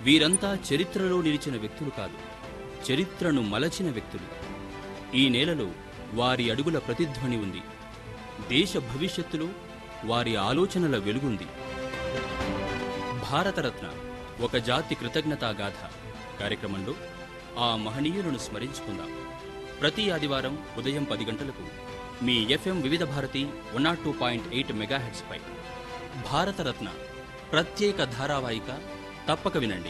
వీరంతా చరిత్రలో నిలిచిన వ్యక్తులు కాదు చరిత్రను మలచిన వ్యక్తులు ఈ నేలలో వారి అడుగుల ప్రతిధ్వని ఉంది దేశ భవిష్యత్తులో వారి ఆలోచనల వెలుగుంది భారతరత్న ఒక జాతి కృతజ్ఞతా గాథ కార్యక్రమంలో ఆ మహనీయులను స్మరించుకుందాం ప్రతి ఆదివారం ఉదయం పది గంటలకు మీ FM Vividh Bharati one nought two point eight మెగాహెట్స్పై భారతరత్న ప్రత్యేక ధారావాహిక తప్పక వినండి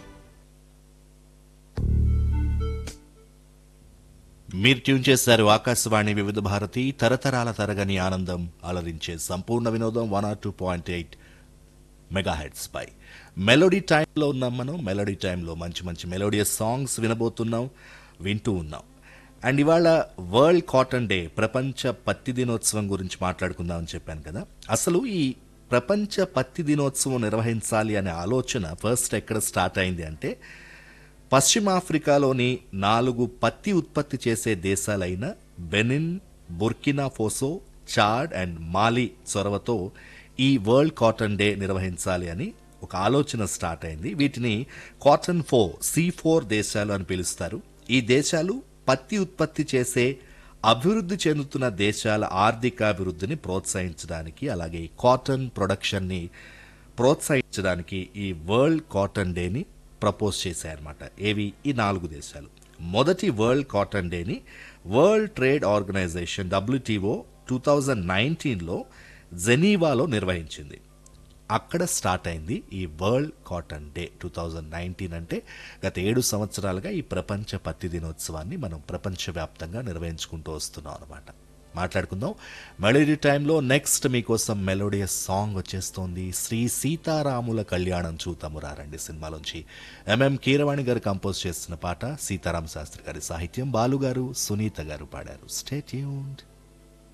మీరు ట్యూన్ చేశారు ఆకాశవాణి వివిధ భారతి తరతరాల తరగని ఆనందం అలరించే సంపూర్ణ వినోదం వన్ ఆర్ two point eight mega hertz పై మెలోడీ టైంలో ఉన్నాం మనం మెలోడీ టైంలో మంచి మంచి మెలోడియస్ సాంగ్స్ వినబోతున్నాం వింటూ ఉన్నాం అండ్ ఇవాళ వరల్డ్ కాటన్ డే ప్రపంచ పత్తి దినోత్సవం గురించి మాట్లాడుకుందామని చెప్పాను కదా అసలు ఈ ప్రపంచ పత్తి దినోత్సవం నిర్వహించాలి అనే ఆలోచన ఫస్ట్ ఎక్కడ స్టార్ట్ అయింది అంటే పశ్చిమ ఆఫ్రికాలోని నాలుగు పత్తి ఉత్పత్తి చేసే దేశాలైన Benin Burkina Faso Chad and Mali చొరవతో ఈ వరల్డ్ కాటన్ డే నిర్వహించాలి అని ఒక ఆలోచన స్టార్ట్ అయింది వీటిని కాటన్ ఫో సి ఫోర్ దేశాలు అని పిలుస్తారు ఈ దేశాలు పత్తి ఉత్పత్తి చేసే అభివృద్ధి చెందుతున్న దేశాల ఆర్థికాభివృద్ధిని ప్రోత్సహించడానికి అలాగే కాటన్ ప్రొడక్షన్ని ప్రోత్సహించడానికి ఈ వరల్డ్ కాటన్ డేని ప్రపోజ్ చేశాయన్నమాట ఏవి ఈ నాలుగు దేశాలు మొదటి వరల్డ్ కాటన్ డేని world trade organization WTO two thousand నైన్టీన్లో జెనీవాలో నిర్వహించింది అక్కడ స్టార్ట్ అయింది ఈ world cotton day two thousand nineteen అంటే గత ఏడు సంవత్సరాలుగా ఈ ప్రపంచ పత్తి దినోత్సవాన్ని మనం ప్రపంచవ్యాప్తంగా నిర్వహించుకుంటూ వస్తున్నాం అనమాట మాట్లాడుకుందాం మెలోడీ టైంలో నెక్స్ట్ మీకోసం మెలోడియస్ సాంగ్ వచ్చేస్తోంది శ్రీ సీతారాముల కళ్యాణం చూతాము రారండి సినిమాలోంచి ఎంఎం కీరవాణి గారు కంపోజ్ చేస్తున్న పాట సీతారామ శాస్త్రి గారి సాహిత్యం బాలు గారు సునీత గారు పాడారు స్టే ట్యూన్డ్